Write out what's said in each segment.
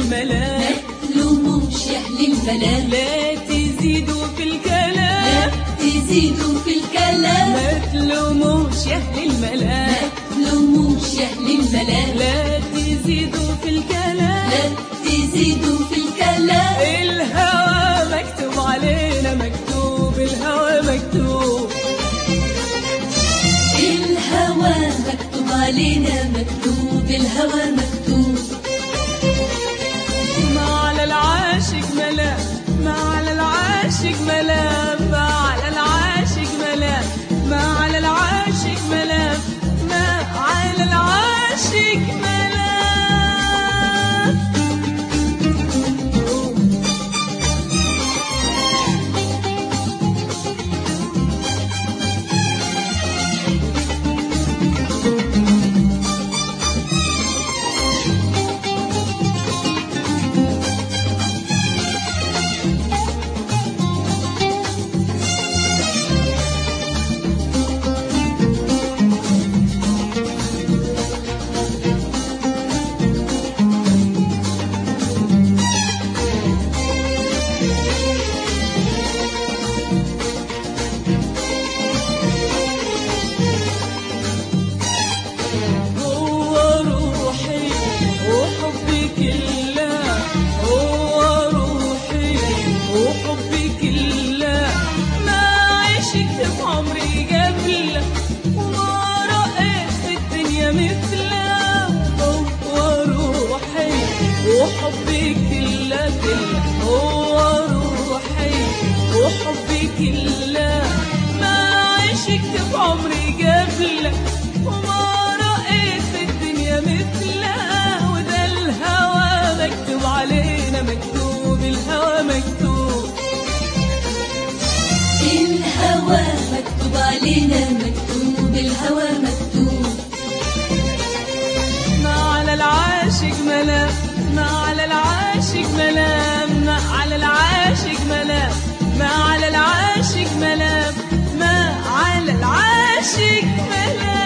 الملام تلوموش يا أهل الملام لا تزيدوا في الكلام تزيدوا في الكلام ما تلوموش يا أهل الملام تلوموش يا أهل الملام لا تزيدوا في الكلام لا تزيدوا في الكلام الهوى مكتوب علينا مكتوب الهوى مكتوب الهوى مكتوب علينا مكتوب الهوى مكتوب ما على العاشق ملام ما على العاشق ملام ما على العاشق ملام ما على العاشق ملام ما على العاشق ملام هو روحي وحبي كله هو روحي وحبي كله ما عشت في عمري قبله وما رأيت في الدنيا مثله هو روحي وحبي كله كله هو روحي وحبي كله ما عشت في عمري قبله وما رأيت في الدنيا مثله وده الهوى مكتوب علينا مكتوب الهوى مكتوب الهوى مكتوب علينا مكتوب الهوى مكتوب ما على العاشق ملام ما على العاشق ملام ما على العاشق ملام ما على العاشق ملام ما على العاشق ملام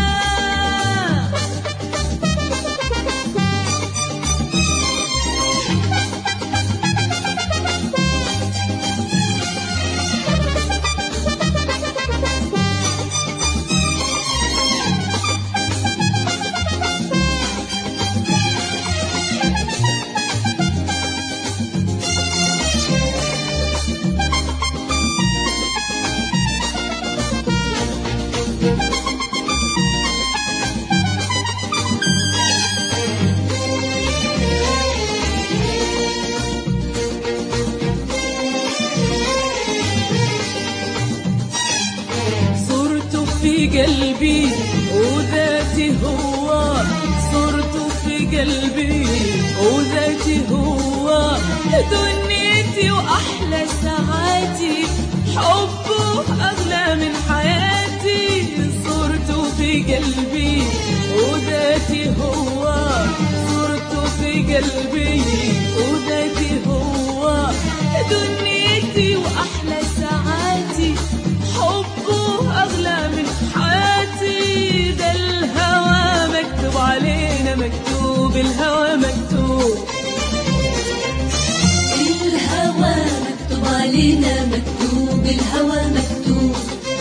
صورته في قلبي وذاتي هو صورته في قلبي وذاتي هو دنيتي واحلى ساعاتي حبه اغلى من حياتي صورته في قلبي وذاتي هو صورته في قلبي وذاتي هو دنيتي واحلى ساعاتي حبه أغلى من حياتي ده الهوى مكتوب علينا مكتوب الهوى مكتوب الهوى مكتوب علينا مكتوب الهوى مكتوب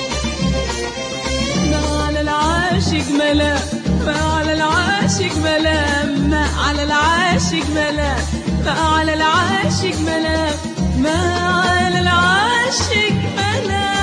ما على العاشق ملام ما على العاشق ملام ما على العاشق ملام ما على العاشق ملام ما على العاشق ملام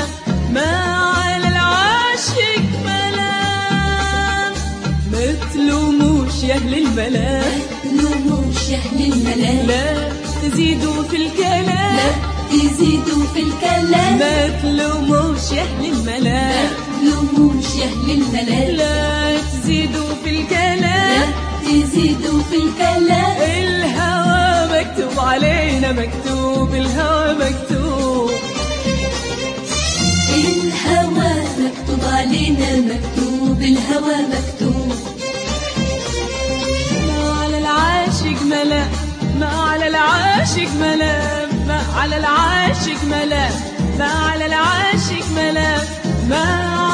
ملا ما على العاشق ملا ما تلوموش يا أهل الملا تلوموش يا أهل الملا لا تزيدوا في الكلام لا تزيدوا في الكلام ما تلوموش يا أهل الملا تلوموش يا أهل الملا لا تزيدوا في لا الكلام تزيدوا في الكلام الهوى مكتوب علينا مكتوب الهوى مكتوب الهوى مكتوب علينا مكتوب الهوى مكتوب ما على العاشق ملا ما على العاشق ملا ما على العاشق ملا ما على العاشق ملا ما